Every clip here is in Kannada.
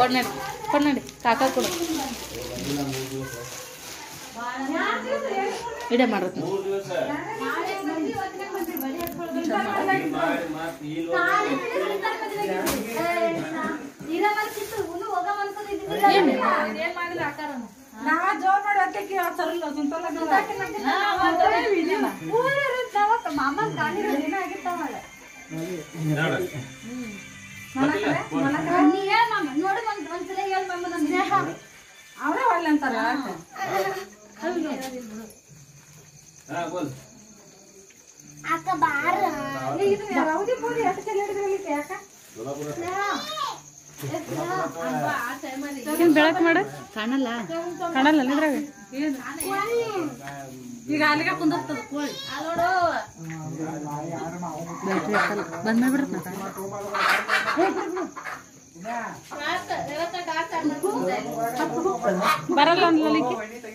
ಕೊಡ್ ನಡಿ ಕೊಡ್ ನಡಿ ಕಾಕ ಕೊಡು ಇಡೇ ಮಾಡತ್ ನಾವ ಜೋರ್ ಮಾಡಿ ಹೊತ್ತಕ್ಕೆ ತರಲ್ಲ ಸುಂತಲ್ಲ ಅವರೇ ಒಳ್ಳೆ ಅಂತಾರ ರೌದಿ ಪೂದಿ ಎಷ್ಟು ಚೆಲ್ಲಿ ಹಿಡಿದ್ರಲ್ಲಿ ಯಾಕ ಬೆಳಕ್ ಮಾಡ ಕಾಣಲ್ಲ ಕಾಣಲ್ಲ ಇದ್ರಾಗ ಈಗ ಅಲ್ಲಿಗೆ ಕುಂದಿರ್ತದ ಕೋಳಿ ಬ್ಯಾಟ್ರಿ ಹಾಕಲ್ಲ ಬಂದ್ ಮಾಡ್ಬಿಡ್ತ ಬರಲ್ಲ ಅನ್ಲಿಕ್ಕೆ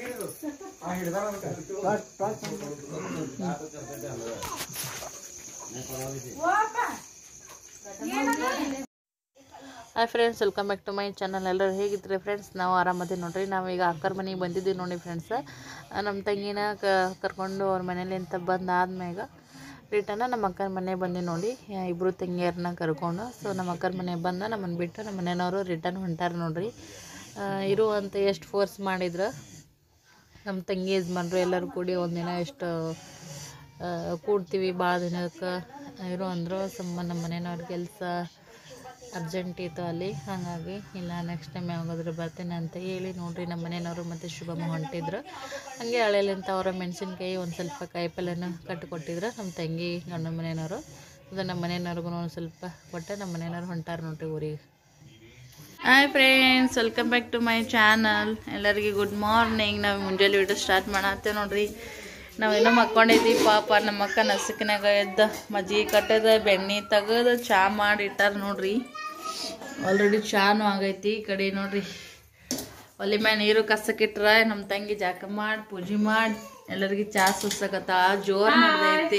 hi friends welcome back to my channel ಎಲ್ಲರೂ ಹೇಗಿದ್ರೆ ಫ್ರೆಂಡ್ಸ್ ನಾವು ಆರಾಮದೇ ನೋಡ್ರಿ ನಾವು ಈಗ ಅಕ್ಕರ ಮನೆಗೆ ಬಂದಿದ್ದೀವಿ ನೋಡಿ ಫ್ರೆಂಡ್ಸ್ ನಮ್ಮ ತಂಗಿನ ಕ ಕರ್ಕೊಂಡು ಅವ್ರ ಮನೇಲಿಂತ ಬಂದಾದ್ಮ್ಯಾಗ ರಿಟರ್ನ ನಮ್ಮ ಅಕ್ಕನ ಮನೆ ಬಂದು ನೋಡಿ ಇಬ್ಬರು ತಂಗಿಯರನ್ನ ಕರ್ಕೊಂಡು ಸೊ ನಮ್ಮ ಅಕ್ಕರ ಮನೆ ಬಂದ ನಮ್ಮನ್ನು ಬಿಟ್ಟು ನಮ್ಮ ಮನೆಯವರು ರಿಟರ್ನ್ ಹೊಂಟಾರ ನೋಡ್ರಿ ಆ, ಇರು ಅಂತ ಎಷ್ಟು ಫೋರ್ಸ್ ಮಾಡಿದ್ರು ನಮ್ಮ ತಂಗಿ ಯಜಮಾನ್ರು ಎಲ್ಲರೂ ಕೂಡಿ ಒಂದಿನ ಎಷ್ಟು ಆ, ಕೂಡ್ತೀವಿ ಭಾಳ ದಿನಕ್ಕೆ ಇರು ಅಂದರು ಸಮ್ಮ ನಮ್ಮ ಮನೆಯವ್ರ ಕೆಲಸ ಅರ್ಜೆಂಟ್ ಇತ್ತು ಅಲ್ಲಿ ಹಾಗಾಗಿ ಇಲ್ಲ ನೆಕ್ಸ್ಟ್ ಟೈಮ್ ಯಾವಾಗಾದ್ರೂ ಬರ್ತೀನಿ ಅಂತ ಹೇಳಿ ನೋಡ್ರಿ ನಮ್ಮ ಮನೆಯವರು ಮತ್ತು ಶುಭಮ್ಮ ಹೊಂಟಿದ್ರು ಹಾಗೆ ಹಳೆಯಲ್ಲಿಂತ ಅವರ ಮೆಣಸಿನ್ಕಾಯಿ ಒಂದು ಸ್ವಲ್ಪ ಕಾಯಿಪಲ್ಯನ ಕಟ್ಟು ಕೊಟ್ಟಿದ್ರು ನಮ್ಮ ತಂಗಿ ಗಂಡನ ಮನೆಯವರು ಅದು ನಮ್ಮ ಮನೆಯವ್ರಿಗೂ ಒಂದು ಸ್ವಲ್ಪ ಕೊಟ್ಟೆ ನಮ್ಮ ಮನೆಯವ್ರು ಹೊಂಟಾರ ನೋಡ್ರಿ ಊರಿಗೆ hi friends welcome back to my channel ಎಲ್ಲರಿಗೆ ಗುಡ್ ಮಾರ್ನಿಂಗ್ ನಾವು ಮುಂಜಾನೆ ವಿಡಿಯೋ ಸ್ಟಾರ್ಟ್ ಮಾಡತ್ತೆ ನೋಡ್ರಿ ನಾವೇನೋ ಮಕ್ಕೊಂಡಿದ್ವಿ ಪಾಪ ನಮ್ಮ ಅಕ್ಕ ನಸಕಿನಾಗ ಎದ್ದ ಮಜ್ಜಿಗೆ ಕಟ್ಟದ ಬೆಣ್ಣೆ ತೆಗೆದು ಚಾ ಮಾಡಿ ಇಟ್ಟಾರ ನೋಡ್ರಿ ಆಲ್ರೆಡಿ ಚಾನು ಆಗೈತಿ ಈ ಕಡೆ ನೋಡ್ರಿ ಒಲೆ ಮ್ಯಾಲ ನೀರು ಕಸಕ್ಕಿಟ್ರ ನಮ್ಮ ತಂಗಿ ಜಾಕ ಮಾಡಿ ಪೂಜೆ ಮಾಡಿ ಎಲ್ಲರಿಗೆ ಚಾ ಸುಸ್ಸಕತ್ತ ಜೋರ್ ನಡೆದೈತಿ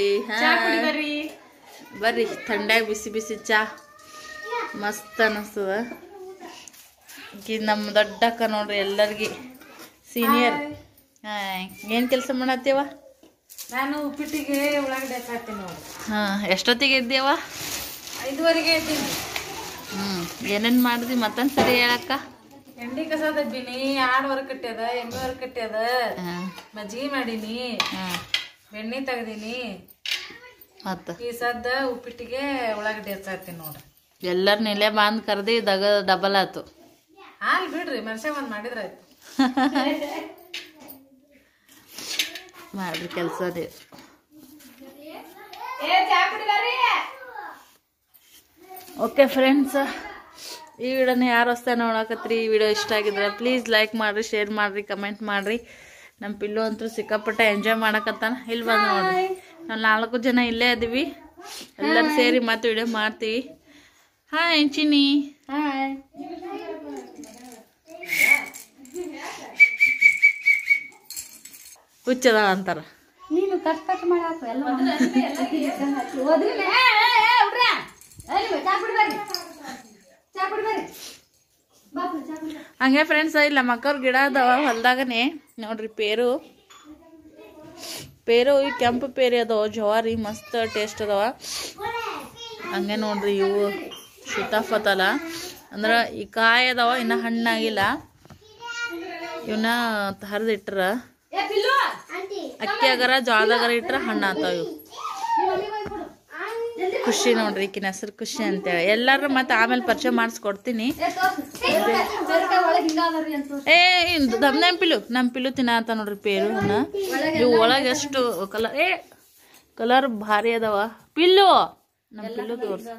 ಬರ್ರಿ ಥಂಡ್ಯಾಗ ಬಿಸಿ ಬಿಸಿ ಚಾ ಮಸ್ತ್ ಅನ್ನಿಸ್ತದ ಆಕಿ ನಮ್ಮ ದೊಡ್ಡಕ್ಕ ನೋಡ್ರಿ ಎಲ್ಲರಿಗೆ ಸೀನಿಯರ್ ಹಾಂ ಏನು ಕೆಲಸ ಮಾಡತ್ತೇವ ನಾನು ಉಪ್ಪಿಟ್ಟಿಗೆ ಉಳ್ಳಾಗಡ್ಡೆ ಹಾಕ್ತೀನಿ ನೋಡಿ ಹಾಂ ಎಷ್ಟೊತ್ತಿಗೆ ಇದ್ದೇವ ಐದುವರೆಗೆ ಇದ್ದೀನಿ ಹ್ಞೂ ಏನೇನು ಮಾಡಿದ್ವಿ ಮತ್ತೊಂದು ಸರಿ ಹೇಳಕ್ಕ ಎಂಡಿ ಕಸ ದಬ್ಬಿನಿ ಆಡ್ ಹೊರ ಕಟ್ಟ್ಯದ ಎಮ್ಮೆ ಹೊರ ಕಟ್ಟ್ಯದ ಹಾಂ ಮಜ್ಜಿಗೆ ಮಾಡೀನಿ ಹಾಂ ಬೆಣ್ಣೆ ತೆಗ್ದೀನಿ ಮತ್ತು ಈ ಸದ್ದ ಉಪ್ಪಿಟ್ಟಿಗೆ ಉಳ್ಳಾಗಡ್ಡೆ ಹೆಚ್ಚಾಕ್ತೀನಿ ನೋಡ್ರಿ ಎಲ್ಲರನ್ನ ಇಲ್ಲೇ ಬಂದು ಕರೆದು ದಗ ಡಬಲ್ ಆಯ್ತು ಹಾಲ್ ಬಿಡ್ರಿ ಮನುಷ್ಯ ಒಂದ್ ಮಾಡಿದ್ರ ಆಯ್ತು ಮಾಡ್ರಿ ಕೆಲಸ ರೀ ಓಕೆ ಫ್ರೆಂಡ್ಸ್ ಈ ವಿಡಿಯೋನ ಯಾರು ಹೊಸ್ತ ನೋಡಕತ್ರಿ ಈ ವಿಡಿಯೋ ಇಷ್ಟ ಆಗಿದ್ರೆ ಪ್ಲೀಸ್ ಲೈಕ್ ಮಾಡಿರಿ ಶೇರ್ ಮಾಡಿರಿ ಕಮೆಂಟ್ ಮಾಡಿರಿ ನಮ್ಮ ಪಿಲ್ಲು ಅಂತೂ ಸಿಕ್ಕಾಪಟ್ಟೆ ಎಂಜಾಯ್ ಮಾಡಕತ್ತಾನ ಇಲ್ಲಿ ಬಂದು ನೋಡ್ರಿ ನಾವು ನಾಲ್ಕು ಜನ ಇಲ್ಲೇ ಇದೀವಿ ಎಲ್ಲರೂ ಸೇರಿ ಮತ್ತೆ ವಿಡಿಯೋ ಮಾಡ್ತೀವಿ ಹಾಯ್ ಚಿನ್ನಿ ಹುಚ್ಚದ ಅಂತಾರ ನೀನು ಕಟ್ ಕಟ್ ಮಾಡಾಕ ಎಲ್ಲ ಹೋದ್ರಿ ಚಾ ಕುಡ್ಬರ್ರಿ ಚಾ ಕುಡ್ಬರ್ರಿ ಬಾಪು ಚಾ ಕುಡ್ಬರ್ರಿ ಹಂಗೆ ಫ್ರೆಂಡ್ಸ್ ಇಲ್ಲಿ ನಮ್ಮ ಅಕ್ಕವ್ರ ಗಿಡ ಅದಾವ ಹೊಲ್ದಾಗನೆ ನೋಡ್ರಿ ಪೇರು ಪೇರು ಈ ಕೆಂಪು ಪೇರಿ ಅದಾವ ಜವಾರಿ ಮಸ್ತ್ ಟೇಸ್ಟ್ ಅದಾವ ಹಂಗೆ ನೋಡ್ರಿ ಇವು ಸೀತಾಫಲ ಅಂದ್ರೆ ಈ ಕಾಯಿ ಅದಾವ ಇನ್ನ ಹಣ್ಣಾಗಿಲ್ಲ ಇವನ್ನ ಹರಿದಿಟ್ರ ಏ ಪಿಲ್ಲು ಅಕ್ಕಿಯಾಗರ ಜೋಳದಾಗರ ಇಟ್ರ ಹಣ್ಣು ಆತಾವ ಇವು ಖುಷಿ ನೋಡ್ರಿ ಈಕಿನ ಹೆಸರು ಖುಷಿ ಅಂತೇಳಿ ಎಲ್ಲಾರು ಮತ್ತೆ ಆಮೇಲೆ ಪರಿಚಯ ಮಾಡಿಸ್ಕೊಡ್ತೀನಿ ಏ ತೋರ್ಸು ಸೇರ್ಕಾಯಿ ಒಳಗೆ ಹಿಂಗಾದವ್ರಿ ಅಂತ ತೋರ್ಸು. ಏ ನಮ್ ನಮ್ ಪಿಲು ನಮ್ ಪಿಲು ತಿನ್ನತ್ತ ನೋಡ್ರಿ ಪೇರು ಅನ್ನ ಇವು ಒಳಗೆ ಎಷ್ಟು ಕಲರ್ ಏ ಕಲರ್ ಭಾರಿ ಅದಾವ ಪಿಲ್ಲು ನಮ್ ಪಿಲ್ಲು ತೋರ್ಸ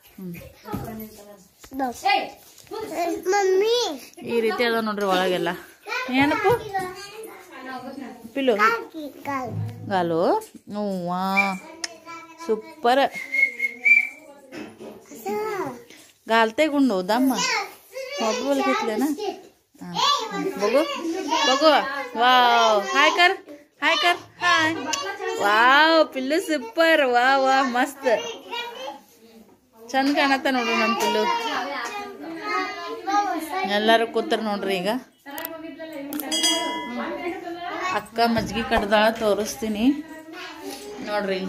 ಈ ರೀತಿ ಅದಾವ ನೋಡ್ರಿ ಒಳಗೆಲ್ಲ ಏನಪ್ಪ ಪಿಲ್ಲು ಗಾಲು ಹೂವಾ ಸೂಪರ್ गालते गुंडो दम मोबाइल घेतले ना हा, हा. बघू बघू वाव हाय कर हाय कर हाय वाव पिल्लू ಸೂಪರ್ ವಾ ವಾ ಮಸ್ತ್ ಚಂದ ಕಾಣತ್ತ ನೋಡ್ರಿ ನಮ್ಮ ಪಿಲ್ಲು ಎಲ್ಲರೂ ಕೂತಾರ ನೋಡ್ರಿ ಈಗ ಅಕ್ಕ ಮಜ್ಜಿಗೆ ಕಡ್ದಾಳ ತೋರಿಸ್ತೀನಿ ನೋಡ್ರಿ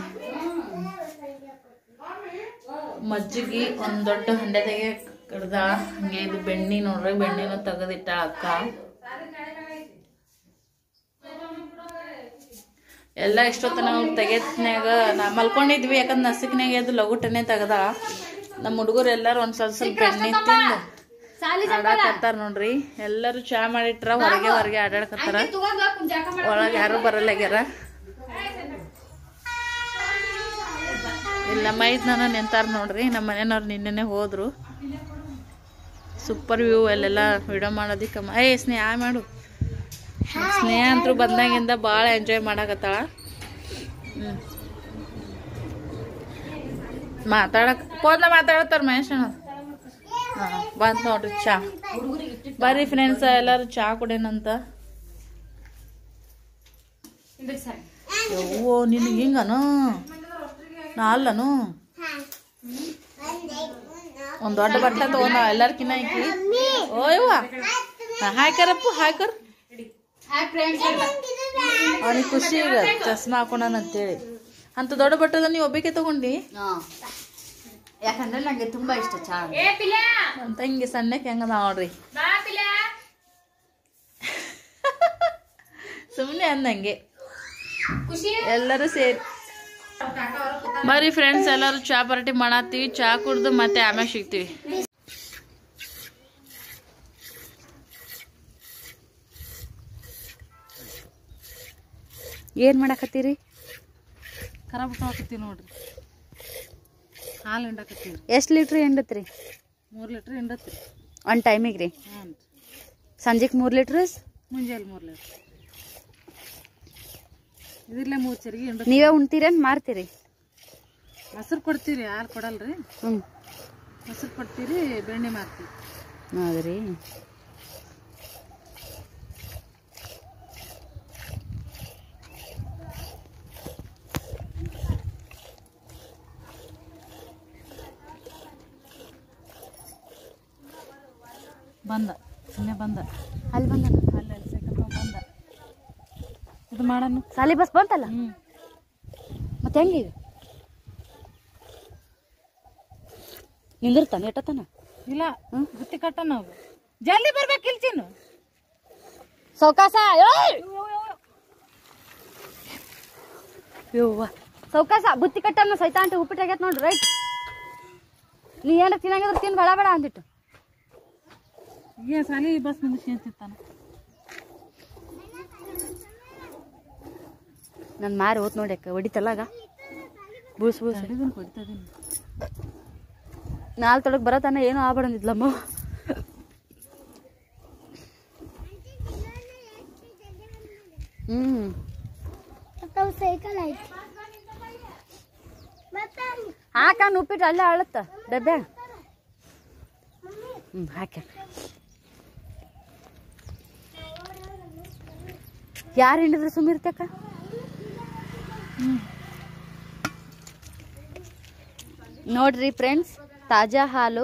ಮಜ್ಜಿಗೆ ಒಂದು ದೊಡ್ಡ ಹಂಡೆದಾಗೆ ಕಡ್ದಾಳ ಹಂಗೆ ಇದು ಬೆಣ್ಣಿ ನೋಡ್ರಿ ಬೆಣ್ಣಿನೂ ತೆಗೆದಿಟ್ಟಾಳ ಅಕ್ಕ ಎಲ್ಲ ಇಷ್ಟೊತ್ತನ ಅವ್ರು ತೆಗೆತ್ನ್ಯಾಗ ನಾ ಮಲ್ಕೊಂಡಿದ್ವಿ ಯಾಕಂದ್ರೆ ನಸಿಕ್ನಾಗ ಎದ್ದು ಲಗುಟನೆ ತೆಗ್ದ ನಮ್ಮ ಹುಡುಗರು ಎಲ್ಲರೂ ಒಂದ್ ಸ್ವಲ್ಪ ಸ್ವಲ್ಪ ಬೆಣ್ಣೆ ತಿಂದು ಆಡಾಕತ್ತಾರ ನೋಡ್ರಿ ಎಲ್ಲರೂ ಚಾ ಮಾಡಿಟ್ರ ಹೊರಗೆ ಹೊರಗೆ ಆಡಾಡಕತ್ತಾರ ಒಳಗೆ ಯಾರು ಬರಲ್ಲಾಗ್ಯಾರ ಇಲ್ಲ ಮೈದ್ ನಾನು ನಿಂತಾರ ನೋಡ್ರಿ ನಮ್ಮ ಮನೆಯವ್ರು ನಿನ್ನೆನೆ ಹೋದ್ರು ಸೂಪರ್ ವ್ಯೂ ಅಲ್ಲೆಲ್ಲ ವಿಡಿಯೋ ಮಾಡೋದಿಕ್ಕ ಮ- ಏ ಸ್ನೇಹ ಮಾಡು ಸ್ನೇಹ ಅಂತೂ ಬಂದಾಗಿಂದ ಭಾಳ ಎಂಜಾಯ್ ಮಾಡಕತ್ತಾಳ ಹ್ಮ್ ಮಾತಾಡಕ್ ಫೋನ್ಲ ಮಾತಾಡತ್ತಾರ ಮಹೇಶ್ ಅಣ್ಣ ಹಾಂ ಬಂತು ನೋಡ್ರಿ ಚಾ ಬರ್ರಿ ಫ್ರೆಂಡ್ಸ್ ಎಲ್ಲರೂ ಚಾ ಕುಡೇನಂತ ಯವ್ವೋ ನಿನಗೆ ಹಿಂಗನು ನಾ ಅಲ್ಲನು ಒಂದ್ ದೊಡ್ಡ ಬಟ್ಟೆ ತಗೊಂಡ ಎಲ್ಲಾರ್ಕಿನ್ನ ಐತಿ ಓಯವ್ವ ಹಾಯ್ಕರಪ್ಪ ಹಾಯ್ಕರ್ ಅವನಿಗೆ ಖುಷಿ ಈಗ ಚಸ್ಮಾ ಹಾಕೊಂಡಾನ ಅಂತೇಳಿ ಅಂತ ದೊಡ್ಡ ಬಟ್ಟದ ನೀವು ಒಬ್ಬಕ್ಕೆ ತಗೊಂಡಿ ಯಾಕಂದ್ರೆ ನಂಗೆ ತುಂಬಾ ಇಷ್ಟ ಚಾ ನಮ್ಮ ತಂಗಿ ಸಣ್ಣಕ್ಕೆ ಹೆಂಗದ ನೋಡ್ರಿ ಸುಮ್ಮನೆ ಅಂದಂಗೆ ಎಲ್ಲರೂ ಸೇರಿ ಬರ್ರಿ ಫ್ರೆಂಡ್ಸ್ ಎಲ್ಲರೂ ಚಾ ಪಾರ್ಟಿ ಮಾಡತ್ತೀವಿ ಚಾ ಕುಡ್ದು ಮತ್ತೆ ಆಮ್ಯಾಗ ಸಿಗ್ತೀವಿ ಏನ್ ಮಾಡಕತ್ತೀರಿ ಖರಾಬ್ ಹಾಕತ್ತೀವಿ ನೋಡ್ರಿ ಹಾಲು ಹಿಂಡಾಕತ್ತೀವಿ ಎಷ್ಟ್ ಲೀಟ್ರ್ ಎಂಡತ್ರಿ ಮೂರು ಲೀಟ್ರ್ ಹಿಂಡತ್ರಿ ಒಂದ್ ಟೈಮಿಗೆ ರೀ ಹ್ಞೂ ಸಂಜೆಗ್ ಮೂರ್ ಲೀಟ್ರ್ ಮುಂಜಾನೆ ಮೂರು ಲೀಟ್ರ್ ಇದಿರ್ಲೆ ಮೂರು ಚರಿಗೆ ಹಿಂಡ ನೀವೇ ಉಣ್ತೀರೇನ್ ಮಾರ್ತೀರಿ ಮೊಸರು ಕೊಡ್ತೀರಿ ಹಾಲು ಕೊಡಲ್ರಿ ಹ್ಮ್ ಮೊಸರು ಕೊಡ್ತೀರಿ ಬೆಣ್ಣೆ ಮಾರ್ತೀವಿ ಹೌದ್ರಿ ಬಂದ ಸುಮ್ಮನೆ ಬಂದ ಅಲ್ಲಿ ಬಂದ ಅಲ್ಲಿ ಅಲ್ಲಿ ಸೈಕಲ್ ಬಂದ ಇದು ಮಾಡೋಣ ಸಾಲಿ ಬಸ್ ಬಂತಲ್ಲ ಹ್ಞೂ ಮತ್ತೆ ಹೆಂಗೀಗ ನಿಂದಿರ್ತಾನೆ ಎಟ್ಟತನ ಇಲ್ಲ ಬುತ್ತಿ ಕಟ್ಟ ನಾವು ಜಲ್ದಿ ಬರ್ಬೇಕು ಇಲ್ಚಿನು ಸೌಕಾಸ ಯವ್ವ ಸೌಕಾಸ ಬುತ್ತಿ ಕಟ್ಟನ್ನ ಸೈತ ಅಂತ ಉಪ್ಪಿಟ್ಟು ಆಗೈತೆ ನೋಡ್ರಿ ರೈಟ್ ನೀ ಏನ ತಿನ್ನಂಗಿದ್ರೆ ತಿನ್ ಬೇಡ ಬೇಡ ಅಂದಿಟ್ಟು ಈಗ ಸಾಲಿ ಬಸ್ ನಿಂದಿಸಿ ಅಂತಿತ್ತಾನ ನನ್ನ ಮಾರಿ ಹೋತ್ ನೋಡಿ ಅಕ್ಕ ಹೊಡಿತಲ್ಲ ಆಗ ಬೂಸ್ ಬೂಸ್ ಇದನ್ನು ಕೊಡ್ತಾ ಇದೀನಿ ನಾಲ್ ತೊಡಗ್ ಬರತನ ಏನೂ ಆಗ್ಬಾರ್ದಿದ್ಲಮ್ಮ ಹ್ಮ್ ಹಾಕ ಉಪ್ಪಿಟ್ಟು ಅಲ್ಲೇ ಅಳತ್ತ ಡಬ್ಬೆ ಹ್ಮ್ ಹಾಕ ಯಾರು ಹಿಂಡಿದ್ರೆ ಸುಮ್ಮಿರ್ತಕ್ಕ ನೋಡ್ರಿ ಫ್ರೆಂಡ್ಸ್ ತಾಜಾ ಹಾಲು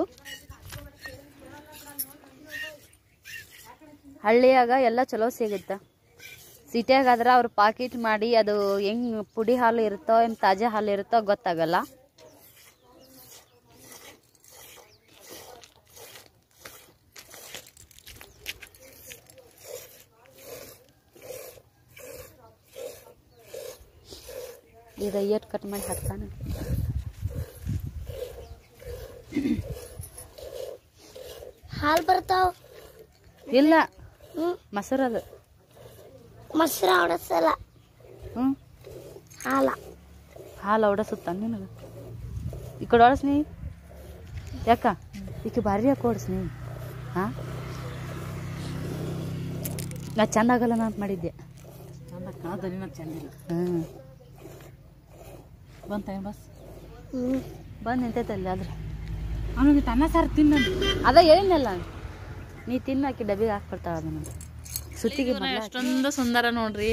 ಹಳ್ಳಿಯಾಗ ಎಲ್ಲ ಚಲೋ ಸಿಗುತ್ತೆ ಸಿಟಿಯಾಗಾದ್ರೆ ಅವ್ರು ಪಾಕಿಟ್ ಮಾಡಿ ಅದು ಹೆಂಗ್ ಪುಡಿ ಹಾಲು ಇರುತ್ತೋ ಏನು ತಾಜಾ ಹಾಲು ಇರುತ್ತೋ ಗೊತ್ತಾಗಲ್ಲ ಈಗ ಏಟ್ ಕಟ್ ಮಾಡಿ ಹಾಕ್ತಾನೆ ಹಾಲು ಬರ್ತಾವ ಇಲ್ಲ ಮೊಸರದು ಮೊಸರು ಹೊಡಸಲ್ಲ ಹ್ಞೂ ಹಾಲ ಹಾಲು ಹೊಡಸುತ್ತ ನಿನಗೆ ಈ ಕಡೆ ಹೊಡಸ್ನಿ ಯಾಕ ಈಕೆ ಭಾರಿ ಯಾಕೆ ಹೊಡಸ್ನಿ ಹಾಂ ನಾ ಚಂದ ಆಗಲ್ಲ ಅಂತ ಮಾಡಿದ್ದೆ ಚಂದ ಕಾದನಿನ ಚಂದಿಲ್ಲ ಹ್ಞೂ ಬಂತ ಏನ್ ಬಸ್ ಬಂದು ನಿಂತೈತಲ್ಲ ಆದ್ರೆ ಅವನಿಗೆ ಅನ್ನ ಸಾರು ತಿನ್ನಂದು ಅದ ಹೇಳಿದ್ನಲ್ಲ ನೀ ತಿನ್ನು ಆಕಿ ಡಬ್ಬಿಗೆ ಹಾಕ್ಬಿಡ್ತಾಳ ಅದನ್ನ ಸುತ್ತಿಗೆ ಮೊದ್ಲು ಹಾಕಿ. ಎಷ್ಟೊಂದು ಸುಂದರ ನೋಡ್ರಿ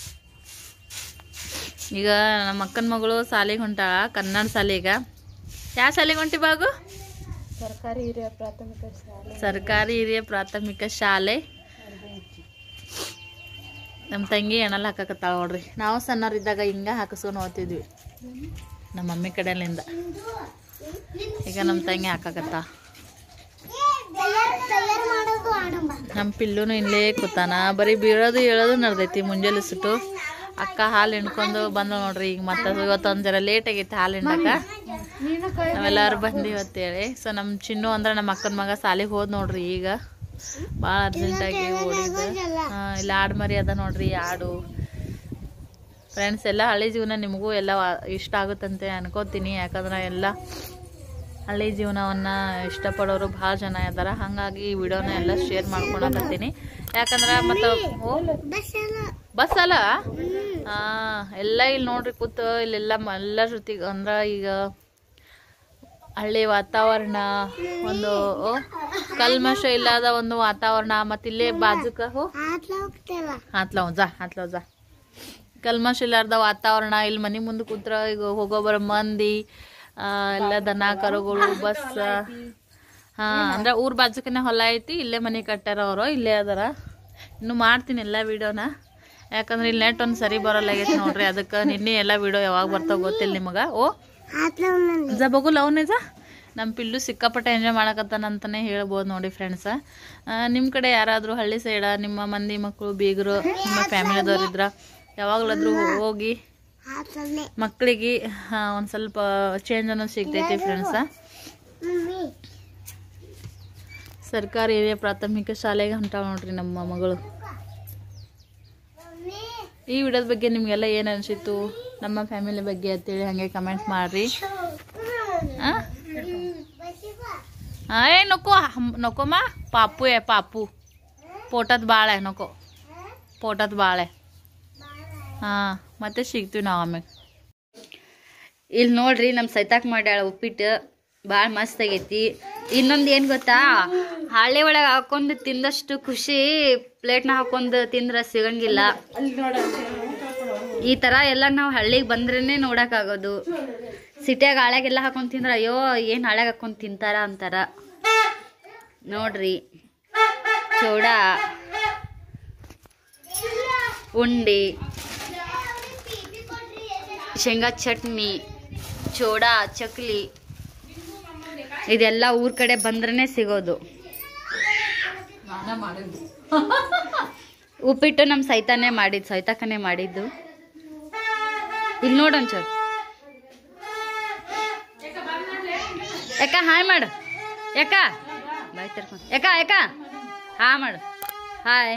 ಈಗ ನಮ್ಮ ಅಕ್ಕನ ಮಗಳು ಸಾಲಿಗೆ ಹೊಂಟಾಳ ಕನ್ನಡ ಸಾಲಿಗ ಯಾವ ಸಾಲಿಗೆ ಹೊಂಟಿ ಬಾಗು ಸರ್ಕಾರಿ ಹಿರಿಯ ಪ್ರಾಥಮಿಕ ಶಾಲೆ ಸರ್ಕಾರಿ ಹಿರಿಯ ಪ್ರಾಥಮಿಕ ಶಾಲೆ ನಮ್ಮ ತಂಗಿ ಎಣಲ್ ಹಾಕಕತ್ತಾಳ ನೋಡ್ರಿ ನಾವು ಸಣ್ಣವ್ರಿದ್ದಾಗ ಹಿಂಗ ಹಾಕಿಸ್ಕೊಂಡು ಹೋಗ್ತಿದ್ವಿ ನಮ್ಮ ಮಮ್ಮಿ ಕಡೆಲಿಂದ ಈಗ ನಮ್ಮ ತಂಗಿ ಹಾಕಕತ್ತ ತಯಾರು ಮಾಡೋದು ಆಡಂಬ ನಮ್ಮ ಪಿಲ್ಲುನು ಇಲ್ಲೇ ಕೂತಾನ ಬರೀ ಬೀಳೋದು ಹೇಳೋದು ನಡ್ದೈತಿ ಮುಂಜಾನೆ ಸುಟ್ಟು ಅಕ್ಕ ಹಾಲು ಹಿಂಡ್ಕೊಂಡು ಬಂದ ನೋಡ್ರಿ ಈಗ ಮತ್ತೆ ಇವತ್ತೊಂದು ಜರ ಲೇಟ್ ಆಗೈತಿ ಹಾಲು ಹಿಂಡಕ ನಾವೆಲ್ಲರೂ ಬಂದೀವಿ ಅಂತೇಳಿ ಸೊ ನಮ್ಮ ಚಿನ್ನು ಅಂದ್ರೆ ನಮ್ಮ ಅಕ್ಕನ ಮಗ ಸಾಲಿಗೆ ಹೋದ್ ನೋಡ್ರಿ ಈಗ ಭಾಳ ಅರ್ಜೆಂಟಾಗಿ ಓಡಿದ್ದು ಹಾಂ ಇಲ್ಲಿ ಆಡು ಮರಿ ಅದ ನೋಡ್ರಿ ಆಡು ಫ್ರೆಂಡ್ಸ್ ಎಲ್ಲ ಹಳ್ಳಿ ಜೀವನ ನಿಮಗೂ ಎಲ್ಲ ವಾ- ಇಷ್ಟ ಆಗುತ್ತಂತೆ ಅನ್ಕೋತೀನಿ ಯಾಕಂದ್ರೆ ಎಲ್ಲ ಹಳ್ಳಿ ಜೀವನವನ್ನು ಇಷ್ಟಪಡೋರು ಭಾಳ ಜನ ಇದಾರ ಹಾಗಾಗಿ ಈ ವಿಡಿಯೋನ ಎಲ್ಲ ಶೇರ್ ಮಾಡ್ಕೊಳಕತ್ತೀನಿ ಯಾಕಂದ್ರೆ ಮತ್ತು ಓ ಬಸ್ ಎಲ್ಲ ಬಸ್ ಅಲ್ಲ ಹಾ ಎಲ್ಲ ಇಲ್ಲಿ ನೋಡ್ರಿ ಕೂತು ಇಲ್ಲೆಲ್ಲ ಮ- ಎಲ್ಲರ ಜೊತೆಗೆ ಅಂದ್ರ ಈಗ ಹಳ್ಳಿ ವಾತಾವರಣ ಒಂದು ಓ, ಕಲ್ಮಶ ಇಲ್ಲದ ಒಂದು ವಾತಾವರಣ ಮತ್ತೆ ಇಲ್ಲೇ ಬಾಜುಕ ಹೋ ಆತ್ಲ ಹೋಗ್ತೇವ ಹಾತ್ಲವ್ ಜಾ ಹಾತ್ಲವ್ ಜಾ ಕಲ್ಮಶ ಇಲ್ಲಾರ್ದ ವಾತಾವರಣ ಇಲ್ಲಿ ಮನೆ ಮುಂದೆ ಕೂತ್ರ ಈಗ ಹೋಗೋ ಬರೋ ಮಂದಿ ಆ, ಎಲ್ಲ ದನ ಕರುಗಳು ಬಸ್ ಹಾ ಅಂದ್ರೆ ಊರ್ ಬಾಜುಕನೆ ಹೊಲ ಐತಿ ಇಲ್ಲೇ ಮನೆ ಕಟ್ಟಾರ ಅವರು ಇಲ್ಲೇ ಅದಾರ ಇನ್ನು ಮಾಡ್ತೀನಿ ಎಲ್ಲ ವಿಡಿಯೋನ ಯಾಕಂದ್ರೆ ಇಲ್ಲಿ ನೆಟ್ ಒಂದು ಸರಿ ಬರೋಲ್ಲಾಗೈತಿ ನೋಡ್ರಿ ಅದಕ್ಕೆ ನಿನ್ನೆ ಎಲ್ಲ ವಿಡಿಯೋ ಯಾವಾಗ ಬರ್ತಾವ ಗೊತ್ತಿಲ್ಲ ನಿಮಗೆ ಓ ಆತ್ಲ ಒಂದೊಂದು ಜ ಬಗು ಲವ್ ನಿಜ ನಮ್ಮ ಪಿಲ್ಲು ಸಿಕ್ಕಾಪಟ್ಟೆ ಎಂಜಾಯ್ ಮಾಡಕತ್ತಾನ ಅಂತಾನೆ ಹೇಳ್ಬೋದು ನೋಡಿ ಫ್ರೆಂಡ್ಸ ನಿಮ್ಮ ಕಡೆ ಯಾರಾದರೂ ಹಳ್ಳಿ ಸೈಡ ನಿಮ್ಮ ಮಂದಿ ಮಕ್ಕಳು ಬೀಗರು ನಿಮ್ಮ ಫ್ಯಾಮಿಲಿದವ್ರು ಇದ್ರ ಯಾವಾಗಲಾದ್ರೂ ಹೋಗಿ ಆತ್ಲಲ್ಲೇ ಮಕ್ಕಳಿಗೆ ಒಂದು ಸ್ವಲ್ಪ ಚೇಂಜ್ ಅನ್ನೋದು ಸಿಗ್ತೈತಿ ಫ್ರೆಂಡ್ಸ ಮಮ್ಮಿ ಸರ್ಕಾರಿ ಹಿರಿಯ ಪ್ರಾಥಮಿಕ ಶಾಲೆಗೆ ಹೊಂಟಾಳ ನೋಡ್ರಿ ನಮ್ಮ ಮಗಳು ಈ ವಿಡಿಯೋದ ಬಗ್ಗೆ ನಿಮಗೆಲ್ಲ ಏನು ಅನಿಸಿತ್ತು ನಮ್ಮ ಫ್ಯಾಮಿಲಿ ಬಗ್ಗೆ ಅಂತೇಳಿ ಹಾಗೆ ಕಮೆಂಟ್ ಮಾಡಿರಿ ಹಾಂ हा ए नको हम- नको मा पापू आहे पापू पोटात बाळ आहे नको पोटात बाळ आहे ಹಾಂ ಮತ್ತೆ ಸಿಗ್ತೀವಿ ನಾವು ಆಮೇಲೆ ಇಲ್ಲಿ ನೋಡ್ರಿ ನಮ್ಮ ಸೈತಾಕ್ ಮಾಡ್ಯಾಳ ಉಪ್ಪಿಟ್ಟು ಭಾಳ ಮಸ್ತ್ ಆಗೈತಿ ಇನ್ನೊಂದು ಏನು ಗೊತ್ತಾ ಹಾಳೆ ಒಳಗೆ ಹಾಕೊಂಡು ತಿಂದಷ್ಟು ಖುಷಿ ಪ್ಲೇಟ್ನ ಹಾಕೊಂಡು ತಿಂದ್ರೆ ಸಿಗಂಗಿಲ್ಲ ಈ ಥರ ಎಲ್ಲ ನಾವು ಹಳ್ಳಿಗೆ ಬಂದ್ರೇ ನೋಡೋಕ್ಕಾಗೋದು ಸಿಟಿಯಾಗ ಹಾಳ್ಯಾಗೆಲ್ಲ ಹಾಕೊಂಡು ತಿಂದ್ರೆ ಅಯ್ಯೋ ಏನು ಹಾಳ್ಯಾಗ ಹಾಕೊಂಡು ತಿಂತಾರ ಅಂತಾರ ನೋಡ್ರಿ ಚೌಡ ಉಂಡಿ ಶೇಂಗಾ ಚಟ್ನಿ ಚೋಡಾ ಚಕ್ಲಿ ಇದೆಲ್ಲ ಊರ್ ಕಡೆ ಬಂದ್ರೇ ಸಿಗೋದು ಉಪ್ಪಿಟ್ಟು ನಮ್ಮ ಸೈತಾನೇ ಮಾಡಿದ್ದು ಸೈತಾಕನೇ ಮಾಡಿದ್ದು ಇಲ್ಲಿ ನೋಡೊಂಚೂರು ಯಾಕ ಹಾಯ್ ಮಾಡು ಯಾಕ ಬಾಯ್ ತರ್ಕೊಂಡು ಯಾಕ ಯಾಕ ಹಾ ಮಾಡು ಹಾಯ್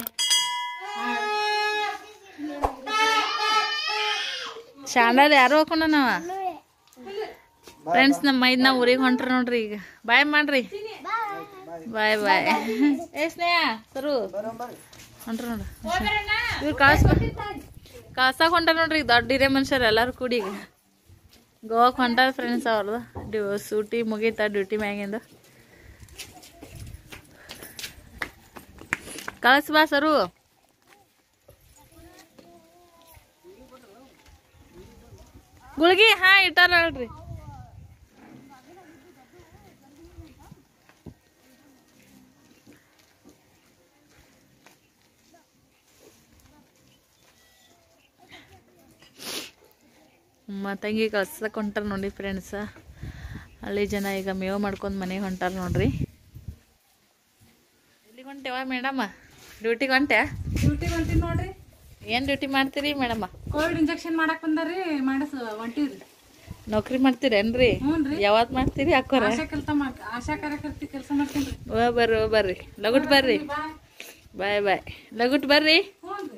ಶಾಂಡಾದ ಯಾರು ಹಾಕೊಂಡ ನಾವ ಫ್ರೆಂಡ್ಸ್ ನಮ್ಮ ಮೈದ್ ನಾವು ಊರಿಗೆ ಹೊಂಟ್ರ ನೋಡ್ರಿ ಈಗ ಬಾಯ್ ಮಾಡ್ರಿ ಬಾಯ್ ಬಾಯ್ ಏ ಸ್ನೇಹ ಸರು ಹೊಂಟ್ರ ನೋಡ್ರಿ ಇವ್ರು ಕಾಸ್ ಕಾಸಾಗ ಹೊಂಟಾರ ನೋಡ್ರಿ ಈಗ ದೊಡ್ಡ ಹಿರೇ ಮನುಷ್ಯರು ಎಲ್ಲಾರು ಕೂಡಿ ಈಗ ಗೋವಾಕ್ ಹೊಂಟಾರ ಫ್ರೆಂಡ್ಸ್ ಅವ್ರದ್ದು ಡ್ಯೂ ಸೂಟಿ ಮುಗೀತಾ ಡ್ಯೂಟಿ ಮ್ಯಾಗಿಂದ ಕಳ್ಸ್ ಬಾ ಸರು ಗುಳ್ಗಿ ಹಾ ಇಟ್ಟಾರ ಹೇಳ್ರಿ ತಂಗಿ ಕಳ್ಸಕ್ ಹೊಂಟಾರ ನೋಡಿ ಫ್ರೆಂಡ್ಸ್ ಹಳ್ಳಿ ಜನ ಈಗ ಮೇವು ಮಾಡ್ಕೊಂಡು ಮನೆಗೆ ಹೊಂಟಾರ ನೋಡ್ರಿ ಎಲ್ಲಿಗೆ ಹೊಂಟೇವ ಮೇಡಮ್ಮ ಡ್ಯೂಟಿಗೆ ಹೊಂಟೆ ಡ್ಯೂಟಿ ಹೊಂಟಿವಿ ನೋಡ್ರಿ ಏನು ಡ್ಯೂಟಿ ಮಾಡ್ತೀರಿ ಮೇಡಮ್ಮ ಕೋವಿಡ್ ಇಂಜೆಕ್ಷನ್ ಮಾಡಕ್ ಬಂದಾರಿ ಮಾಡಸ್ ಹೊಂಟಿವ್ರಿ ನೌಕರಿ ಮಾಡ್ತೀರೇನ್ರಿ ಹ್ಞೂನ್ರಿ ಯಾವತ್ ಮಾಡ್ತೀರಿ ಅಕ್ಕೋರ ಆಶಾ ಕೆಲಸ ಮಾಡ್ ಆಶಾ ಕಾರ್ಯಕರ್ತಿ ಕೆಲಸ ಮಾಡ್ತೀನಿ ಓ ಬರ್ರಿ ಓ ಬರ್ರಿ ಲಗುಟ್ ಬರ್ರಿ ಬಾಯ್ ಬಾಯ್ ಲಗುಟ್ ಬರ್ರಿ ಹ್ಞೂನ್ರಿ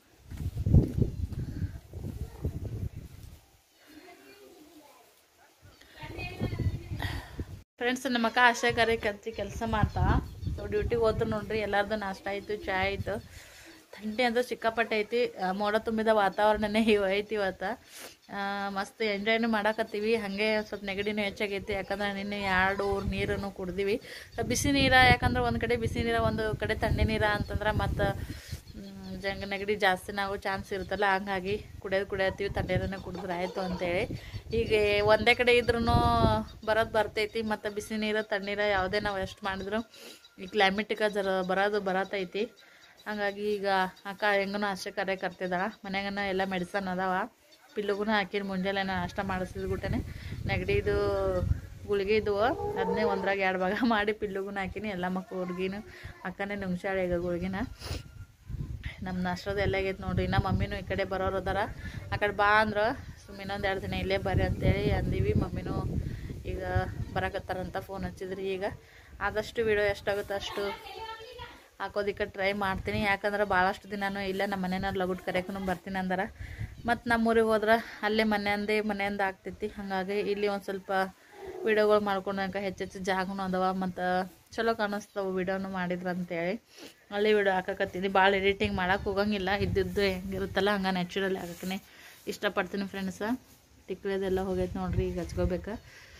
ಫ್ರೆಂಡ್ಸ್ ನಮ್ಮ ಅಕ್ಕ ಆಶಾ ಕಾರ್ಯಕರ್ತಿ ಕೆಲಸ ಮಾಡ್ತಾ ಸೊ ಡ್ಯೂಟಿಗೆ ಹೋದ್ರು ನೋಡ್ರಿ ಎಲ್ಲಾರ್ದು ನಾಷ್ಟ ಆಯಿತು ಚಾ ಆಯಿತು ಥಂಡಿ ಅಂದ್ರೆ ಸಿಕ್ಕಾಪಟ್ಟೆ ಐತಿ ಆ, ಮೋಡ ತುಂಬಿದ ವಾತಾವರಣನೇ ಇವ್ ಐತಿ ಇವತ್ತು ಆ, ಮಸ್ತ್ ಎಂಜಾಯ್ನು ಮಾಡಾಕತ್ತೀವಿ ಹಾಗೆ ಸ್ವಲ್ಪ ನೆಗಡಿನೂ ಹೆಚ್ಚಾಗೈತಿ ಯಾಕಂದ್ರೆ ನಿನ್ನೆ ಎರಡು ನೀರನ್ನು ಕುಡ್ದೀವಿ ಬಿಸಿ ನೀರ ಯಾಕಂದ್ರೆ ಒಂದು ಕಡೆ ಬಿಸಿ ನೀರ ಒಂದು ಕಡೆ ತಣ್ಣೆ ನೀರ ಅಂತಂದ್ರೆ ಮತ್ತು ಜಂಗ ನೆಗಡಿ ಜಾಸ್ತಿ ನಾವು ಚಾನ್ಸ್ ಇರುತ್ತಲ್ಲ ಹಂಗಾಗಿ ಕುಡಿಯೋದು ಕುಡಿಯತ್ತೀವಿ ತಣ್ಣೀರನ್ನೇ ಕುಡಿದ್ರೆ ಆಯಿತು ಅಂತೇಳಿ ಈಗ ಒಂದೇ ಕಡೆ ಇದ್ರೂ ಬರೋದು ಬರ್ತೈತಿ ಮತ್ತು ಬಿಸಿ ನೀರು ತಣ್ಣೀರು ಯಾವುದೇ ನಾವು ಎಷ್ಟು ಮಾಡಿದ್ರು ಈ ಕ್ಲೈಮೇಟಿಗೆ ಜರ ಬರೋದು ಬರತೈತಿ ಹಂಗಾಗಿ ಈಗ ಅಕ್ಕ ಹೆಂಗನೂ ಅಷ್ಟೇ ಕರೆ ಕರ್ತಿದ್ದಾಳ ಮನ್ಯಾಗನ ಎಲ್ಲ ಮೆಡಿಸನ್ ಅದಾವ ಪಿಲ್ಲುಗೂ ಹಾಕಿನ ಮುಂಜಾನೆ ನಾಷ್ಟ ಮಾಡಿಸಿದ ಗುಟ್ಟನೆ ನೆಗಡಿದು ಗುಳಿಗೆ ಇದ್ವು ಅದನ್ನೇ ಒಂದ್ರಾಗ ಎರಡು ಭಾಗ ಮಾಡಿ ಪಿಲ್ಲುಗೂ ಹಾಕಿನಿ ಎಲ್ಲ ಮಕ್ಕಳಿಗಿನ ಅಕ್ಕನೇ ನುಂಗ್ಸಾಳೆ ಈಗ ಗುಳಿಗಿನ ನಮ್ಮ ನಾಷ್ಟದ ಎಲ್ಲ ಆಗೈತೆ ನೋಡ್ರಿ ಇನ್ನು ಮಮ್ಮಿನೂ ಈ ಕಡೆ ಬರೋರು ಅದಾರ ಆ ಕಡೆ ಬಾ ಅಂದ್ರೆ ಸುಮ್ಮನೆ ಇನ್ನೊಂದು ಎರಡು ದಿನ ಇಲ್ಲೇ ಬರ್ರಿ ಅಂತೇಳಿ ಅಂದೀವಿ ಮಮ್ಮಿನೂ ಈಗ ಬರಕತ್ತಾರಂತ ಫೋನ್ ಹಚ್ಚಿದ್ರಿ ಈಗ ಆದಷ್ಟು ವಿಡಿಯೋ ಎಷ್ಟಾಗುತ್ತೋ ಅಷ್ಟು ಹಾಕೋದಕ್ಕೆ ಟ್ರೈ ಮಾಡ್ತೀನಿ ಯಾಕಂದ್ರೆ ಭಾಳಷ್ಟು ದಿನಾನು ಇಲ್ಲ ನಮ್ಮ ಮನೆಯವ್ರು ಲಗುಟ್ ಕರೆಯಕ್ಕೂ ಬರ್ತೀನಿ ಅಂದಾರ ಮತ್ತು ನಮ್ಮೂರಿಗೆ ಹೋದ್ರೆ ಅಲ್ಲೇ ಮನೆಯಂದೇ ಮನೆಯಿಂದ ಆಗ್ತೈತಿ ಹಾಗಾಗಿ ಇಲ್ಲಿ ಒಂದು ಸ್ವಲ್ಪ ವಿಡಿಯೋಗಳು ಮಾಡ್ಕೊಂಡಾಗ ಹೆಚ್ಚೆಚ್ಚು ಜಾಗನೂ ಅದಾವ ಮತ್ತು ಚಲೋ ಕಾಣಿಸ್ತಾವೆ ವಿಡಿಯೋನು ಮಾಡಿದ್ರು ಅಂತೇಳಿ ಅಲ್ಲಿ ವಿಡಿಯೋ ಹಾಕಕತ್ತೀನಿ ಭಾಳ ಎಡಿಟಿಂಗ್ ಮಾಡಕ್ಕೆ ಹೋಗಂಗಿಲ್ಲ ಇದ್ದಿದ್ದು ಹೆಂಗಿರುತ್ತಲ್ಲ ಹಂಗೆ ನ್ಯಾಚುರಲ್ ಹಾಕಕ್ಕೆ ಇಷ್ಟಪಡ್ತೀನಿ ಫ್ರೆಂಡ್ಸ ಟಿಕ್ಳಿದೆಲ್ಲ ಹೋಗೈತೆ ನೋಡ್ರಿ ಈಗ ಹಚ್ಕೋಬೇಕು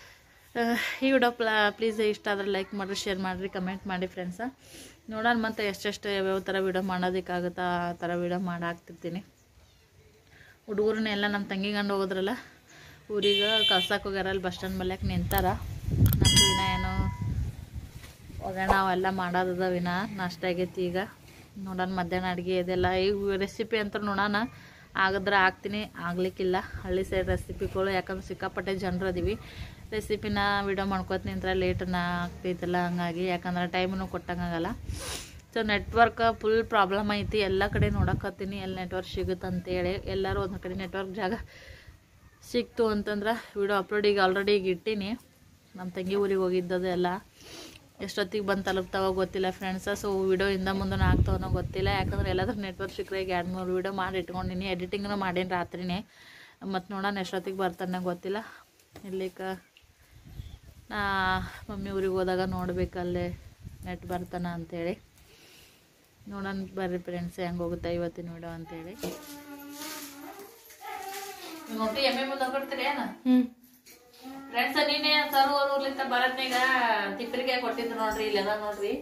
ಈ ವಿಡಿಯೋ ಪ್ಲಾ ಪ್ಲೀಸ್ ಇಷ್ಟ ಆದ್ರೆ ಲೈಕ್ ಮಾಡಿರಿ ಶೇರ್ ಮಾಡಿರಿ ಕಮೆಂಟ್ ಮಾಡಿ ಫ್ರೆಂಡ್ಸ ನೋಡೋಣ ಮತ್ತು ಎಷ್ಟೆಷ್ಟು ಯಾವ್ಯಾವ ಥರ ವಿಡಿಯೋ ಮಾಡೋದಕ್ಕಾಗುತ್ತಾ ಆ ಥರ ವಿಡಿಯೋ ಮಾಡಾಕ್ತಿರ್ತೀನಿ ಹುಡುಗರನ್ನ ಎಲ್ಲ ನಮ್ಮ ತಂಗಿ ಗಂಡು ಹೋಗೋದ್ರಲ್ಲ ಊರಿಗೆ ಕಳ್ಸಕ್ಕೆ ಹೋಗ್ಯಾರ ಅಲ್ಲಿ ಬಸ್ ಸ್ಟ್ಯಾಂಡ್ ಮಲ್ಯಾಕ ನಿಂತಾರ ನಮ್ಮದು ಇನ್ನ ಏನು ಒಗ್ಗರಣೆ ಅವೆಲ್ಲ ಮಾಡೋದದ ವಿನ ನಾಷ್ಟ ಆಗೈತಿ ಈಗ ನೋಡೋಣ ಮಧ್ಯಾಹ್ನ ಅಡುಗೆ ಇದೆಲ್ಲ ಈಗ ರೆಸಿಪಿ ಅಂತ ನೋಡೋಣ ಆಗಿದ್ರೆ ಹಾಕ್ತೀನಿ ಆಗ್ಲಿಕ್ಕಿಲ್ಲ ಹಳ್ಳಿ ಸೈಡ್ ರೆಸಿಪಿಗಳು ಯಾಕಂದ್ರೆ ಸಿಕ್ಕಾಪಟ್ಟೆ ಜನರು ಅದೀವಿ ರೆಸಿಪಿನ ವಿಡಿಯೋ ಮಾಡ್ಕೊತ ನಿಂತ್ರೆ ಲೇಟನ್ನ ಆಗ್ತೈತಲ್ಲ ಹಂಗಾಗಿ ಯಾಕಂದ್ರೆ ಟೈಮನ್ನು ಕೊಟ್ಟಂಗಾಗಲ್ಲ ಸೊ ನೆಟ್ವರ್ಕ್ ಫುಲ್ ಪ್ರಾಬ್ಲಮ್ ಐತಿ ಎಲ್ಲ ಕಡೆ ನೋಡಕತ್ತೀನಿ ಎಲ್ಲಿ ನೆಟ್ವರ್ಕ್ ಸಿಗುತ್ತೆ ಅಂತೇಳಿ ಎಲ್ಲರೂ ಒಂದು ಕಡೆ ನೆಟ್ವರ್ಕ್ ಜಾಗ ಸಿಕ್ತು ಅಂತಂದ್ರೆ ವಿಡಿಯೋ ಅಪ್ಲೋಡ್ ಈಗ ಆಲ್ರೆಡಿ ಈಗ ಇಟ್ಟೀನಿ ನಮ್ಮ ತಂಗಿ ಊರಿಗೆ ಹೋಗಿದ್ದದು ಎಲ್ಲ ಎಷ್ಟೊತ್ತಿಗೆ ಬಂದು ತಲುಪ್ತಾವ ಗೊತ್ತಿಲ್ಲ ಫ್ರೆಂಡ್ಸ ಸೊ ವಿಡಿಯೋ ಇಂದ ಮುಂದೆ ಆಗ್ತಾವನೋ ಗೊತ್ತಿಲ್ಲ ಯಾಕಂದ್ರೆ ಎಲ್ಲಾದ್ರೂ ನೆಟ್ವರ್ಕ್ ಸಿಕ್ಕರೆ ಈಗ ಎರಡು ಮೂರು ವಿಡಿಯೋ ಮಾಡಿ ಇಟ್ಕೊಂಡಿನಿ ಎಡಿಟಿಂಗ್ನು ಮಾಡೀನಿ ರಾತ್ರಿನೇ ಮತ್ತು ನೋಡೋಣ ಎಷ್ಟೊತ್ತಿಗೆ ಬರ್ತಾನೆ ಗೊತ್ತಿಲ್ಲ ಇಲ್ಲಿಕ ನಾ ಮಮ್ಮಿ ಊರಿಗೆ ಹೋದಾಗ ನೋಡ್ಬೇಕಲ್ಲೇ ನೆಟ್ ಬರ್ತಾನ ಅಂತೇಳಿ ನೋಡೋಣ ಬರ್ರಿ ಫ್ರೆಂಡ್ಸ್ ಹೆಂಗೆ ಹೋಗುತ್ತೆ ಇವತ್ತಿನ ವಿಡಿಯೋ ಅಂತೇಳಿ ನೋಡಿ ಎಮ್ಮೆ ಮುಂದೆ ಹೋಗ್ಬಿಡ್ತೀರಿ ಏನ ಫ್ರೆಂಡ್ಸ್ ನೀನೇ ಸರ್ ಊರ್ಲಿಂದ ಬರತ್ನಾಗ ತಿಪ್ಪರಿಕಾಯಿ ಕೊಟ್ಟಿದ್ರು ನೋಡ್ರಿ ಇಲ್ಲೆಲ್ಲ ನೋಡ್ರಿ